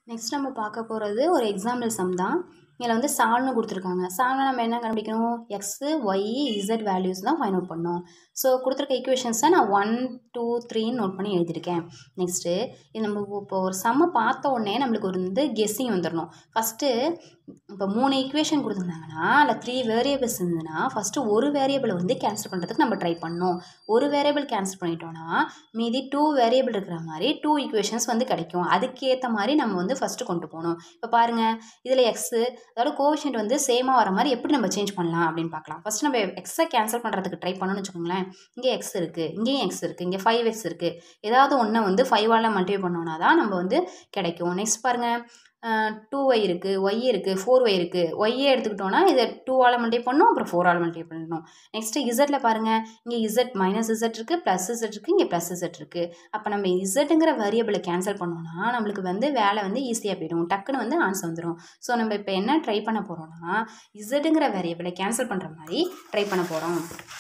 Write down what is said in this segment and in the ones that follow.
next நம்ம பார்க்க போகிறது ஒரு எக்ஸாம்பிள் சம் தான் இதில் வந்து சால்னு கொடுத்துருக்காங்க சால்னா நம்ம என்ன கண்டுபிடிக்கணும் எக்ஸு ஒய் இசட் வேல்யூஸ் தான் ஃபைண்ட் அவுட் பண்ணணும் ஸோ கொடுத்துருக்க ஈக்குவேஷன்ஸை நான் ஒன் டூ த்ரீன்னு நோட் பண்ணி எழுதியிருக்கேன் நெக்ஸ்ட்டு இது நம்ம இப்போ ஒரு சம்மை பார்த்த உடனே நம்மளுக்கு ஒரு வந்து கெஸ்ஸிங் வந்துடணும் ஃபஸ்ட்டு இப்போ மூணு ஈக்குவேஷன் கொடுத்துருந்தாங்கன்னா அதில் த்ரீ வேரியபிள்ஸ் இருந்ததுன்னா ஃபஸ்ட்டு ஒரு வேரியபிளை வந்து கேன்சல் பண்ணுறதுக்கு நம்ம ட்ரை பண்ணணும் ஒரு வேரியபிள் கேன்சல் பண்ணிட்டோன்னா மீதி டூ வேரியபிள் இருக்கிற மாதிரி டூ ஈக்குவேஷன்ஸ் வந்து கிடைக்கும் அதுக்கேற்ற மாதிரி நம்ம வந்து ஃபஸ்ட்டு கொண்டு போகணும் இப்போ பாருங்கள் இதில் எக்ஸு அதோட கோவிஷன்ட் வந்து சேமாக வர மாதிரி எப்படி நம்ம சேஞ்ச் பண்ணலாம் அப்படின்னு பார்க்கலாம் ஃபஸ்ட்டு நம்ம எக்ஸை கேன்சல் பண்ணுறதுக்கு ட்ரை பண்ணணும்னு வச்சுக்கோங்களேன் இங்கே எக்ஸ் இருக்குது இங்கேயும் எக்ஸ் இருக்குது இங்கே ஃபைவ் எக்ஸ் இருக்குது ஏதாவது ஒன்றை வந்து ஃபைவால் மல்டிப்ளை பண்ணோன்னா தான் நம்ம வந்து கிடைக்கும் நெக்ஸ்ட் பாருங்கள் டூ ஒய் இருக்குது ஒய் இருக்குது ஃபோர் ஒய் இருக்குது ஒய்யே எடுத்துக்கிட்டோன்னா இதை டூவால் மல்டிப்ளை பண்ணணும் அப்புறம் ஃபோரால் மல்டிப்ளை பண்ணணும் நெக்ஸ்ட்டு இசட்டில் பாருங்கள் இங்கே இசட் மைனஸ் இசட் இருக்குது ப்ளஸ் இசட் இருக்குது இங்கே ப்ளஸ் இசட் இருக்குது அப்போ நம்ம இசட்டுங்கிற வேரியபிளை கேன்சல் பண்ணோன்னா நம்மளுக்கு வந்து வேலை வந்து ஈஸியாக போயிடும் டக்குன்னு வந்து ஆன்சர் வந்துடும் ஸோ நம்ம இப்போ என்ன ட்ரை பண்ண போகிறோம்னா இசட்டுங்கிற வேரியபிளை கேன்சல் பண்ணுற மாதிரி ட்ரை பண்ண போகிறோம்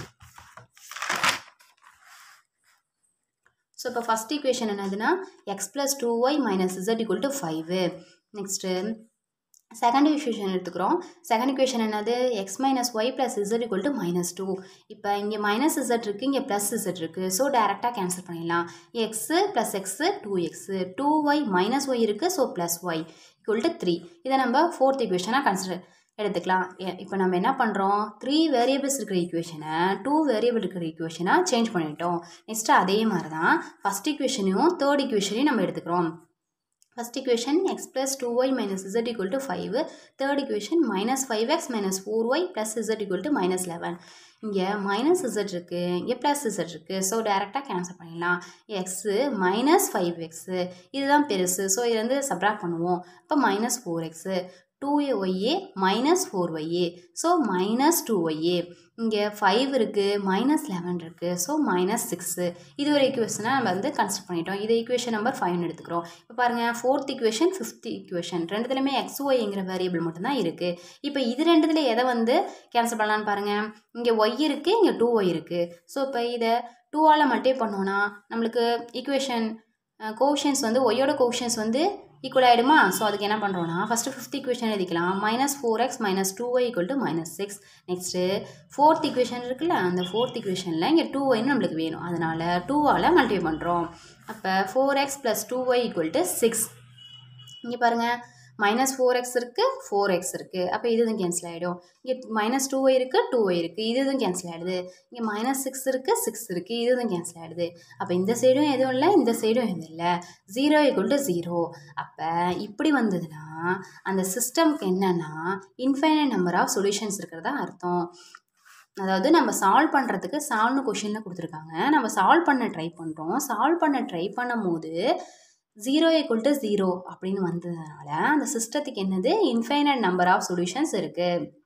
ஸோ இப்போ ஃபஸ்ட் ஈக்குவேஷன் என்னதுன்னா x plus two y minus z equal to five next second equation எடுத்துக்கிறோம் செகண்ட் ஈக்குவேஷன் என்னது x minus y plus z equal to minus two இப்போ இங்கே மைனஸ் இசட் இருக்குது இங்கே ப்ளஸ் இசட் இருக்குது ஸோ டேரெக்டாக கேன்சல் பண்ணிடலாம் x plus x two x two y minus y இருக்குது so plus y equal to three இதை நம்ம ஃபோர்த் ஈக்குவேஷனாக கன்சிடர் எடுத்துக்கலாம் இப்போ நம்ம என்ன பண்ணுறோம் த்ரீ வேரியபிள்ஸ் இருக்கிற ஈக்குவேஷனை டூ வேரியபிள் இருக்கிற ஈக்குவேஷனாக சேஞ்ச் பண்ணிட்டோம் நெக்ஸ்ட்டு அதே மாதிரி தான் ஃபஸ்ட் ஈக்குவேஷனையும் தேர்ட் ஈக்குவேஷனையும் நம்ம எடுத்துக்கிறோம் first equation x plus two y minus z equal to five third equation minus five x minus four y plus z equal to minus eleven இங்கே minus z இருக்குது இங்கே ப்ளஸ் இசட் இருக்குது so டேரெக்டாக cancel பண்ணிடலாம் x minus five x இதுதான் பெருசு so இது வந்து சப்ராக்ட் பண்ணுவோம் இப்போ மைனஸ் ஃபோர் எக்ஸு டூ ஒய்ஏ மைனஸ் ஃபோர் ஒய்ஏ ஸோ மைனஸ் டூ ஒய்ஏ இங்கே ஃபைவ் இருக்குது மைனஸ் லெவன் இருக்குது ஸோ மைனஸ் சிக்ஸு இது ஒரு ஈக்குவேஷனாக நம்ம வந்து கன்சிடர் பண்ணிட்டோம் இது ஈக்குவேஷன் நம்பர் ஃபைவ்னு எடுத்துக்கிறோம் இப்போ பாருங்கள் ஃபோர்த் ஈக்குவேஷன் ஃபிஃப்த் ஈக்குவேஷன் ரெண்டுத்துலையுமே எக்ஸ் ஒய்ங்கிற வேரியபிள் மட்டும்தான் இருக்குது இப்போ இது ரெண்டுத்தில் எதை வந்து கேன்சல் பண்ணலான்னு பாருங்கள் இங்கே ஒய் இருக்குது இங்கே டூ ஒய் இருக்குது ஸோ இப்போ இதை டூவால் மல்டிப்ளை பண்ணோன்னா நம்மளுக்கு ஈக்குவேஷன் கோஷன்ஸ் வந்து ஒய்யோட கோஷன்ஸ் வந்து ஈக்குவல் ஆகிடுமா ஸோ அதுக்கு என்ன பண்ணுறோன்னா ஃபஸ்ட்டு ஃபிஃப்த் ஈக்குவேஷன் எழுதிக்கலாம் minus four x minus two y equal to minus six next fourth equation இருக்குல்ல அந்த ஃபோர்த் ஈக்குவேஷனில் இங்கே டூ ஒய்னு நம்மளுக்கு வேணும் அதனால் டூவால் மல்டிப்ளை பண்ணுறோம் அப்போ four x plus two y equal to six இங்கே பாருங்கள் மைனஸ் ஃபோர் எக்ஸ் இருக்குது ஃபோர் எக்ஸ் இருக்குது அப்போ இது இதுவும் கேன்சல் ஆகிடும் இங்கே மைனஸ் டூ ஒய் இருக்குது டூ ஒய் இருக்குது இது இதுவும் கேன்சல் ஆகிடுது இங்கே மைனஸ் சிக்ஸ் இருக்குது சிக்ஸ் இருக்குது இது இதுவும் கேன்சல் ஆகிடுது அப்போ இந்த சைடும் எதுவும் இல்லை இந்த சைடும் எதுவும் இல்லை ஜீரோ ஈக்குவல் டு ஜீரோ அப்போ இப்படி வந்ததுன்னா அந்த சிஸ்டம்க்கு என்னென்னா இன்ஃபைனைட் நம்பர் ஆஃப் சொல்யூஷன்ஸ் இருக்கிறதா அர்த்தம் அதாவது நம்ம சால்வ் பண்ணுறதுக்கு சால்வ்னு கொஷினில் கொடுத்துருக்காங்க நம்ம சால்வ் பண்ண ட்ரை பண்ணுறோம் சால்வ் பண்ண ட்ரை பண்ணும் போது ஜீரோ ஈக்குவல் டு ஜீரோ அப்படின்னு வந்ததுனால அந்த சிஸ்டத்துக்கு என்னது இன்ஃபைனட் நம்பர் ஆஃப் சொல்யூஷன்ஸ் இருக்குது